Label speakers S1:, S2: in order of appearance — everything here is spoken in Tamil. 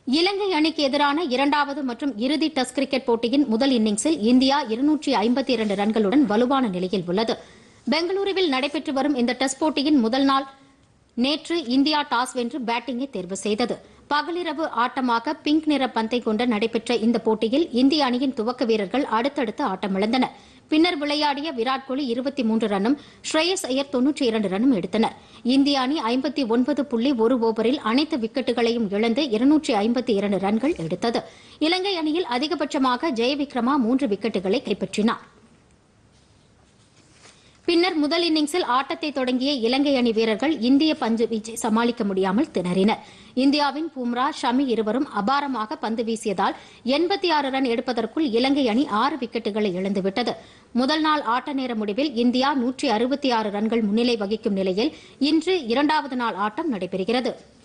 S1: இலங்கை அணிக்கு எதிரான இரண்டாவது மற்றும் இறுதி டெஸ்ட் கிரிக்கெட் போட்டியின் முதல் இன்னிங்ஸில் இந்தியா இருநூற்றி ஐம்பத்தி இரண்டு ரன்களுடன் வலுவான நிலையில் உள்ளது பெங்களூருவில் நடைபெற்று வரும் இந்த டெஸ்ட் போட்டியின் முதல் நாள் நேற்று இந்தியா டாஸ் வென்று பேட்டிங்கை தேர்வு செய்தது பகலிரவு ஆட்டமாக பிங்க் நிற பந்தை கொண்டு நடைபெற்ற இந்த போட்டியில் இந்திய அணியின் துவக்க வீரர்கள் அடுத்தடுத்து ஆட்டமிழந்தனர் பின்னர் விளையாடிய விராட் கோலி இருபத்தி மூன்று ரன்னும் ஸ்ரேயஸ் ஐயர் தொன்னூற்றி இரண்டு ரன்னும் எடுத்தனர் இந்திய அணி ஐம்பத்தி ஒன்பது புள்ளி ஒரு ஓவரில் அனைத்து விக்கெட்டுகளையும் இழந்து இருநூற்றி ஐம்பத்தி இரண்டு ரன்கள் எடுத்தது இலங்கை அணியில் அதிகபட்சமாக ஜெயவிக்ரமா மூன்று விக்கெட்டுகளை கைப்பற்றினார் பின்னர் முதல் இன்னிங்ஸில் ஆட்டத்தை தொடங்கிய இலங்கை அணி வீரர்கள் இந்திய பந்து வீச்சை சமாளிக்க முடியாமல் திணறினர் இந்தியாவின் பும்ரா ஷமி இருவரும் அபாரமாக பந்து வீசியதால் எண்பத்தி ஆறு ரன் எடுப்பதற்குள் இலங்கை அணி ஆறு விக்கெட்டுகளை இழந்துவிட்டது முதல் நாள் ஆட்ட நேர முடிவில் இந்தியா நூற்றி அறுபத்தி ஆறு ரன்கள் முன்னிலை வகிக்கும் நிலையில் இன்று இரண்டாவது நாள் ஆட்டம் நடைபெறுகிறது